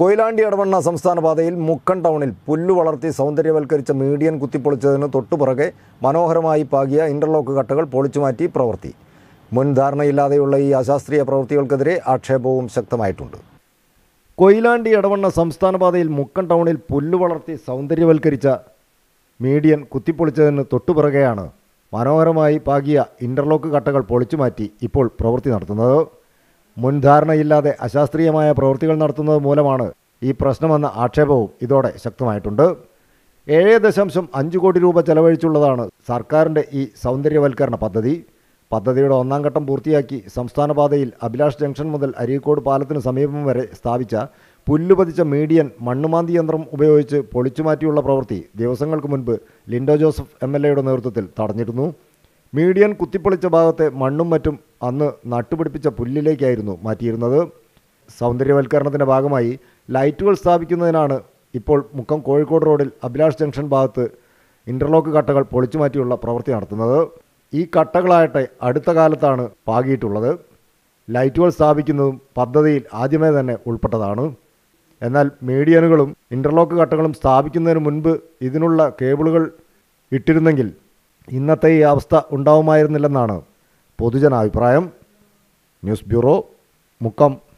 കൊയിലാണ്ടി ഇടവണ്ണ സംസ്ഥാന പാതയിൽ മുക്കൻ ടൗണിൽ പുല്ലു വളർത്തി സൗന്ദര്യവൽക്കരിച്ച മീഡിയൻ കുത്തിപ്പൊളിച്ചതിന് തൊട്ടുപുറകെ മനോഹരമായി പാകിയ ഇന്റർലോക്ക് കട്ടകൾ പൊളിച്ചുമാറ്റി പ്രവൃത്തി മുൻ ധാരണയില്ലാതെയുള്ള ഈ അശാസ്ത്രീയ പ്രവൃത്തികൾക്കെതിരെ ആക്ഷേപവും ശക്തമായിട്ടുണ്ട് കൊയിലാണ്ടി ഇടവണ്ണ സംസ്ഥാന പാതയിൽ മുക്കൻ ടൗണിൽ പുല്ലു വളർത്തി സൗന്ദര്യവൽക്കരിച്ച മീഡിയൻ കുത്തിപ്പൊളിച്ചതിന് തൊട്ടുപിറകെയാണ് മനോഹരമായി പാകിയ ഇന്റർലോക്ക് കട്ടകൾ പൊളിച്ചുമാറ്റി ഇപ്പോൾ പ്രവൃത്തി നടത്തുന്നത് മുൻ ധാരണയില്ലാതെ അശാസ്ത്രീയമായ പ്രവൃത്തികൾ നടത്തുന്നത് മൂലമാണ് ഈ പ്രശ്നമെന്ന ആക്ഷേപവും ഇതോടെ ശക്തമായിട്ടുണ്ട് ഏഴ് ദശാംശം അഞ്ച് കോടി രൂപ ചെലവഴിച്ചുള്ളതാണ് സർക്കാരിൻ്റെ ഈ സൗന്ദര്യവൽക്കരണ പദ്ധതി പദ്ധതിയുടെ ഒന്നാം ഘട്ടം പൂർത്തിയാക്കി സംസ്ഥാന പാതയിൽ അഭിലാഷ് ജംഗ്ഷൻ മുതൽ അരീക്കോട് പാലത്തിന് സമീപം വരെ സ്ഥാപിച്ച പുല്ലുപതിച്ച മീഡിയൻ മണ്ണുമാന്തി യന്ത്രം ഉപയോഗിച്ച് പൊളിച്ചുമാറ്റിയുള്ള പ്രവൃത്തി ദിവസങ്ങൾക്ക് മുൻപ് ലിൻഡോ ജോസഫ് എം എൽ എയുടെ നേതൃത്വത്തിൽ തടഞ്ഞിരുന്നു മീഡിയൻ കുത്തിപ്പൊളിച്ച ഭാഗത്തെ മണ്ണും മറ്റും അന്ന് നട്ടുപിടിപ്പിച്ച പുല്ലിലേക്കായിരുന്നു മാറ്റിയിരുന്നത് സൗന്ദര്യവൽക്കരണത്തിൻ്റെ ഭാഗമായി ലൈറ്റുകൾ സ്ഥാപിക്കുന്നതിനാണ് ഇപ്പോൾ മുക്കം കോഴിക്കോട് റോഡിൽ അഭിലാഷ് ജംഗ്ഷൻ ഭാഗത്ത് ഇൻ്റർലോക്ക് കട്ടകൾ പൊളിച്ചു മാറ്റിയുള്ള പ്രവൃത്തി നടത്തുന്നത് ഈ കട്ടകളാകട്ടെ അടുത്ത കാലത്താണ് പാകിയിട്ടുള്ളത് ലൈറ്റുകൾ സ്ഥാപിക്കുന്നതും പദ്ധതിയിൽ ആദ്യമേ തന്നെ ഉൾപ്പെട്ടതാണ് എന്നാൽ മീഡിയനുകളും ഇൻ്റർലോക്ക് കട്ടകളും സ്ഥാപിക്കുന്നതിന് മുൻപ് ഇതിനുള്ള കേബിളുകൾ ഇട്ടിരുന്നെങ്കിൽ ഇന്നത്തെ ഈ അവസ്ഥ ഉണ്ടാവുമായിരുന്നില്ലെന്നാണ് പൊതുജനാഭിപ്രായം ന്യൂസ് ബ്യൂറോ മുക്കം